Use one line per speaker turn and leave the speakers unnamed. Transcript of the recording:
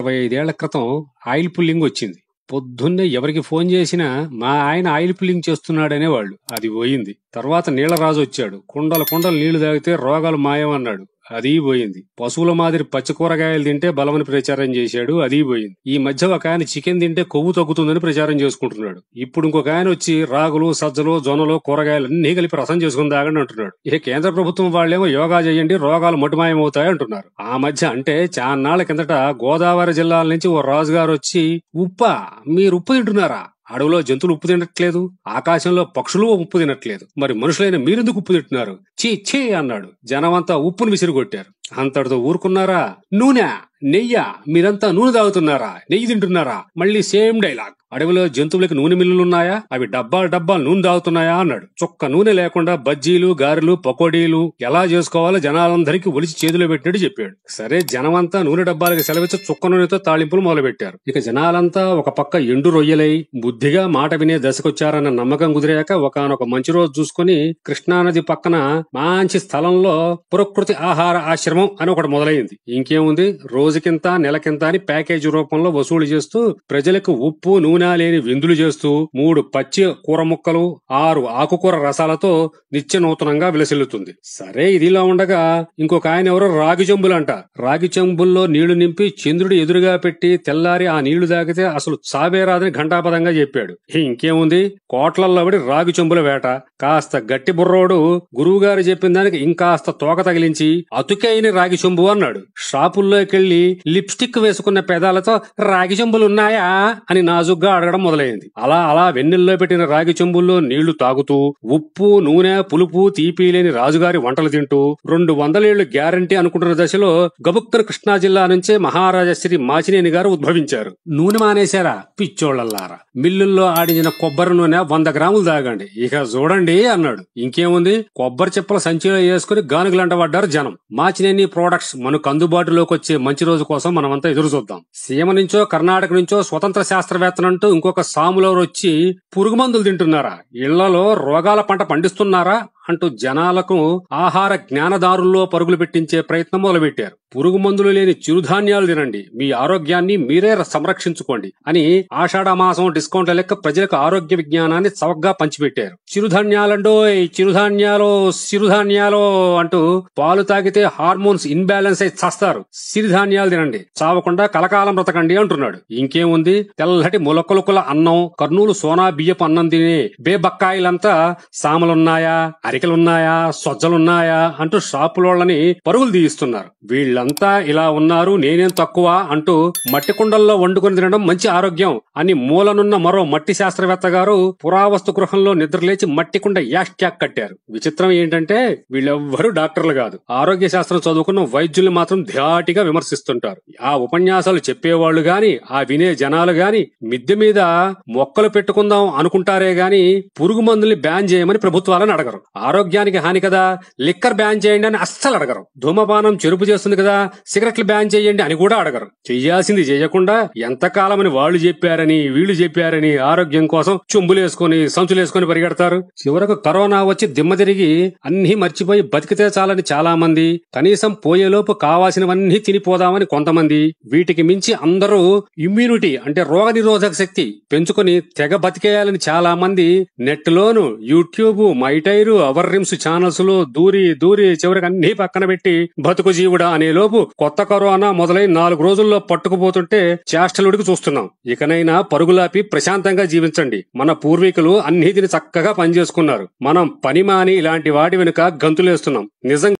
ఇరవై ఐదేళ్ల క్రితం ఆయిల్ పుల్లింగ్ వచ్చింది పొద్దున్నే ఎవరికి ఫోన్ చేసినా మా ఆయన ఆయిల్ పుల్లింగ్ చేస్తున్నాడనే వాళ్ళు అది పోయింది తర్వాత నీళ్లరాజు వచ్చాడు కుండల కుండలు నీళ్లు తాగితే రోగాలు మాయం అన్నాడు అది పోయింది పశువుల మాదిరి పచ్చి కూరగాయలు తింటే బలమని ప్రచారం చేశాడు అది పోయింది ఈ మధ్య ఒక ఆయన చికెన్ తింటే కొవ్వు తగ్గుతుందని ప్రచారం చేసుకుంటున్నాడు ఇప్పుడు ఇంకొక ఆయన వచ్చి రాగులు సజ్జలు జొన్నలు కూరగాయలు అన్ని కలిపి రసం చేసుకుని తాగండి అంటున్నాడు ఇక కేంద్ర ప్రభుత్వం వాళ్ళేమో యోగా చేయండి రోగాలు మటుమాయం అవుతాయి అంటున్నారు ఆ మధ్య అంటే చాన్నాళ్ల కిందట గోదావరి జిల్లాల నుంచి ఓ రాజుగారు వచ్చి ఉప్ప మీరు ఉప్పు తింటున్నారా అడవిలో జంతువులు ఉప్పు తినట్లేదు ఆకాశంలో పక్షులు ఉప్పు తినట్లేదు మరి మనుషులైన మీరెందుకు ఉప్పు తింటున్నారు చీ చీ అన్నాడు జనమంతా ఉప్పును విసిరిగొట్టారు అంతటితో ఊరుకున్నారా నూనె నెయ్య మీరంతా నూనె తాగుతున్నారా నెయ్యి తింటున్నారా మళ్ళీ సేమ్ డైలాగ్ అడవిలో జంతువులకి నూనె మిల్లులున్నాయా అవి డబ్బాలు డబ్బాలు నూనె తాగుతున్నాయా అన్నాడు చొక్క నూనె లేకుండా బజ్జీలు గారెలు పకోడీలు ఎలా చేసుకోవాలో జనాలందరికీ ఒలిచి చేతిలో పెట్టినట్టు చెప్పాడు సరే జనమంతా నూనె డబ్బాలకు సెలవిచ్చి చుక్క నూనెతో తాళింపులు మొదలుపెట్టారు ఇక జనాలంతా ఒక పక్క ఎండు రొయ్యలై బుద్ధిగా మాట వినే దశకొచ్చారన్న నమ్మకం కుదిరాక ఒకనొక మంచి రోజు చూసుకుని కృష్ణానది పక్కన మంచి స్థలంలో ప్రకృతి ఆహార ఆశ్రమం అని ఒకటి మొదలైంది ఇంకేముంది రోజుకింత నెలకింత అని ప్యాకేజీ రూపంలో వసూలు చేస్తూ ప్రజలకు ఉప్పు నూనె లేని విందులు చేస్తూ మూడు పచ్చి కూర ముక్కలు ఆరు ఆకుకూర రసాలతో నిత్య నూతనంగా విలసిల్లుతుంది సరే ఇదిలా ఉండగా ఇంకొక ఆయన ఎవరో రాగి చెంబులంట రాగి చెంబుల్లో నీళ్లు నింపి చంద్రుడు ఎదురుగా పెట్టి తెల్లారి ఆ నీళ్లు తాగితే అసలు చావే రాదని ఘంటాపదంగా చెప్పాడు ఇంకేముంది కోట్లల్లో పడి రాగి చెంబుల వేట కాస్త గట్టి బుర్రోడు గురువుగారు చెప్పిన దానికి ఇంకాస్త తోక తగిలించి అతుకైన రాగి చెంబు అన్నాడు షాపుల్లోకెళ్లి లిప్స్టిక్ వేసుకున్న పెదాలతో రాగి చెంబులు ఉన్నాయా అని నాజుగ్గా అడగడం మొదలైంది అలా అలా వెన్నెల్లో పెట్టిన రాగి చెంబుల్లో నీళ్లు తాగుతూ ఉప్పు నూనె పులుపు తీపి లేని రాజుగారి వంటలు తింటూ రెండు వందలేళ్లు గ్యారంటీ అనుకుంటున్న దశలో గబుక్కన కృష్ణా జిల్లా నుంచే మహారాజా శ్రీ మాచినేని గారు ఉద్భవించారు నూనె మానేశారా పిచ్చోళ్లల్లారా మిల్లుల్లో ఆడించిన కొబ్బరి నూనె వంద గ్రాములు తాగండి ఇక చూడండి అన్నాడు ఇంకేముంది కొబ్బరి చెప్పల సంచిలో వేసుకుని గానుగులంట పడ్డారు జనం మాచినేని ప్రోడక్ట్స్ మనకు అందుబాటులోకి వచ్చే మంచి రోజు కోసం మనమంతా ఎదురు చూద్దాం సీమ నుంచో కర్ణాటక నుంచో స్వతంత్ర శాస్త్రవేత్తనంటూ ఇంకొక సాములవరు వచ్చి పురుగు మందులు తింటున్నారా ఇళ్లలో రోగాల పంట పండిస్తున్నారా అంటూ జనాలకు ఆహార జ్ఞానదారుల్లో పరుగులు పెట్టించే ప్రయత్నం మొదలుపెట్టారు పురుగు మందులు లేని చిరుధాన్యాలు తినండి మీ ఆరోగ్యాన్ని మీరే సంరక్షించుకోండి అని ఆషాఢ మాసం డిస్కౌంట్ల లెక్క ప్రజలకు ఆరోగ్య విజ్ఞానాన్ని చవకగా పంచిపెట్టారు చిరుధాన్యాలండోయ్ చిరుధాన్యాలు సిరుధాన్యాలు అంటూ పాలు తాగితే హార్మోన్స్ ఇన్బ్యాలెన్స్ అయి చస్తారు సిరిధాన్యాలు తినండి చావకుండా కలకాలం బ్రతకండి అంటున్నాడు ఇంకేముంది తెల్లటి ములకొలుకుల అన్నం కర్నూలు సోనా బియ్యపు అన్నం తినే బేబక్కాయిలంతా సామలున్నాయా అరికలున్నాయా సొజ్జలున్నాయా అంటూ షాపులోళ్ళని పరుగులు తీయిస్తున్నారు వీళ్ళంతా ఇలా ఉన్నారు నేనేం తక్కువ అంటూ మట్టి కుండల్లో వండుకొని తినడం మంచి ఆరోగ్యం అని మూలనున్న మరో మట్టి శాస్త్రవేత్త గారు పురావస్తు గృహంలో నిద్రలేచి మట్టి కుండ యాష్ట్యాక్ కట్టారు విచిత్రం ఏంటంటే వీళ్ళెవ్వరూ డాక్టర్లు కాదు ఆరోగ్య శాస్త్రం చదువుకున్న వైద్యుల్ని మాత్రం ధాటిగా విమర్శిస్తుంటారు ఆ ఉపన్యాసాలు చెప్పేవాళ్లు గాని ఆ వినే జనాలు గాని మిద్దె మీద మొక్కలు పెట్టుకుందాం అనుకుంటారే గాని పురుగు మందుల్ని బ్యాన్ చేయమని ప్రభుత్వాలను అడగరు ఆరోగ్యానికి హాని కదా లిక్కర్ బ్యాన్ చేయండి అని అస్సలు అడగరు ధూమపానం చెరుపు చేస్తుంది కదా సిగరెట్లు బ్యాన్ చేయండి అని కూడా అడగరు చెయ్యాల్సింది చేయకుండా ఎంతకాలమని వాళ్ళు చెప్పారని వీళ్ళు చెప్పారని ఆరోగ్యం కోసం చుంబులేసుకుని సంచులేసుకుని పరిగెడతారు చివరకు కరోనా వచ్చి దిమ్మ తిరిగి అన్ని మర్చిపోయి బతికితే చాలని చాలా మంది కనీసం పోయేలోపు కావాల్సినవన్నీ తినిపోదామని కొంతమంది వీటికి మించి అందరూ ఇమ్యూనిటీ అంటే రోగ నిరోధక శక్తి పెంచుకొని తెగ బతికేయాలని చాలా మంది నెట్ లోను యూట్యూబ్ మైటైరు అవర్ రిమ్స్ ఛానల్స్ లో దూరి దూరి చివరికి అన్ని పక్కన పెట్టి బతుకు జీవుడా అనే లోపు కొత్త కరోనా మొదలై నాలుగు రోజుల్లో పట్టుకుపోతుంటే చేష్టలుడికి చూస్తున్నాం ఇకనైనా పరుగులాపి ప్రశాంతంగా జీవించండి మన పూర్వీకులు అన్నిటిని చక్కగా పనిచేసుకున్నారు మనం పని మాని ఇలాంటి వాటి వెనుక గంతులేస్తున్నాం నిజం